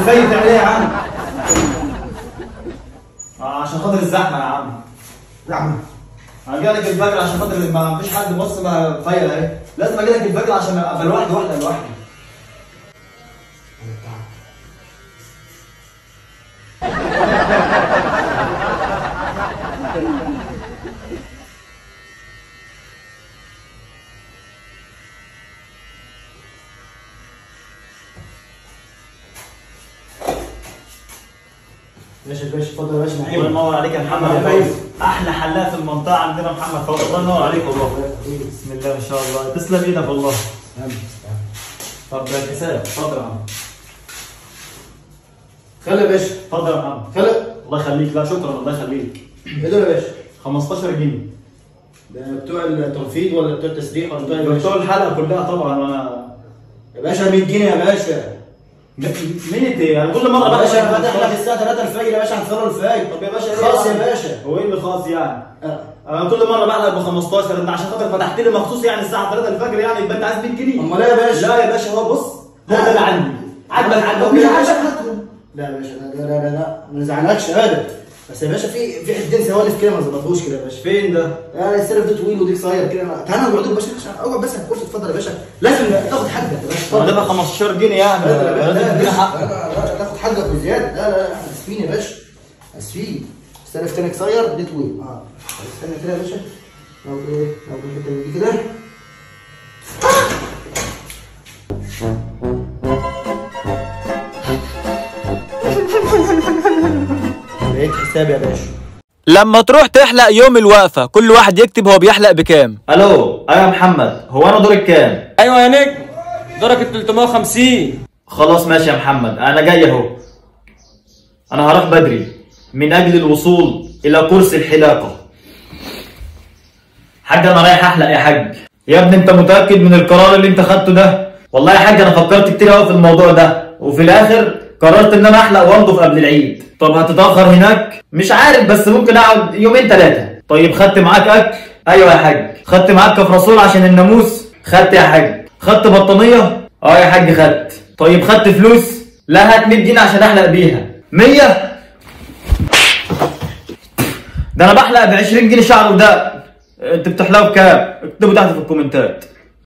الفايد تعمل ايه يا عم؟ آه، عشان خاطر الزحمه يا عم يا عم انا جاي لك الفجر عشان خاطر ما فيش حد بص ما فايل اهي لازم اجي لك الفجر عشان ابقى لوحدي واحده لوحدي باشا باشا اتفضل يا باشا الله نعيم ينور عليك يا محمد الله يا يبارك. فوز احلى حلاق في المنطقه عندنا محمد فوز الله ينور عليك والله بسم الله ما شاء الله تسلم ايدك والله طب ده الحساب اتفضل يا عم خلي يا باشا اتفضل يا محمد خلي الله يخليك لا شكرا الله يخليك ايه دول يا باشا 15 جنيه ده بتوع التنفيذ ولا بتوع التسريح ولا بتوع ايه يا بتوع باشا الحلقه كلها طبعا وانا يا باشا 100 جنيه يا باشا مين ايه انا كل مره يا باشا بقى فتح لك الساعه 3 الفجر يا باشا هنصلي الفجر طب يا باشا خلاص يا باشا هو ايه اللي خاص يعني آه. انا كل مره بحلق ب 15 انت عشان خاطر فتحت لي مخصوص يعني الساعه 3 الفجر يعني يبقى انت عايز 100 جنيه امال ايه يا باشا لا يا باشا هو بص هو ده اللي عندي عاجبك عاجبك مش مش عاجبك عاجبك هاتهم. لا يا باشا لا لا لا لا ما نزعلكش ابدا بس يا باشا في في حدين سوالف كده ما ظبطوش كده يا باشا فين ده؟ يعني السلف ده طويل ودي قصير كده ما- تعالى نقعد يا باشا عشان اقعد بس على الكرسي اتفضل يا باشا لازم تاخد حقك يا باشا اتفضل. ده 15 جنيه يعني لا لا لا لازم لا تدينا لا حق لا لا تاخد حقك بزياده لا لا لا احنا اسفين يا باشا اسفين السلف تاني قصير دي طويل اه استنى كده يا باشا لو ايه لو الحته دي كده بقيت حساب يا باشا لما تروح تحلق يوم الوقفة كل واحد يكتب هو بيحلق بكام الو ايوه يا محمد هو انا دوري كام؟ ايوه يا نجم درجة 350 خلاص ماشي يا محمد انا جاي اهو انا هروح بدري من اجل الوصول الى كرسي الحلاقه حاج انا رايح احلق يا حاج يا ابني انت متاكد من القرار اللي انت خدته ده والله يا حاج انا فكرت كتير قوي في الموضوع ده وفي الاخر قررت ان انا احلق وانضف قبل العيد طب هتتاخر هناك مش عارف بس ممكن اقعد يومين ثلاثه طيب خدت معاك اكل ايوه يا حاج خدت معاك كف رسول عشان الناموس خدت يا حاج خدت بطانيه اه يا حاج خدت طيب خدت فلوس لا هات 100 جنيه عشان احلق بيها 100 ده انا بحلق ب 20 جنيه شعر وده انت بتحلقوا بكام؟ اكتبوا تحت في الكومنتات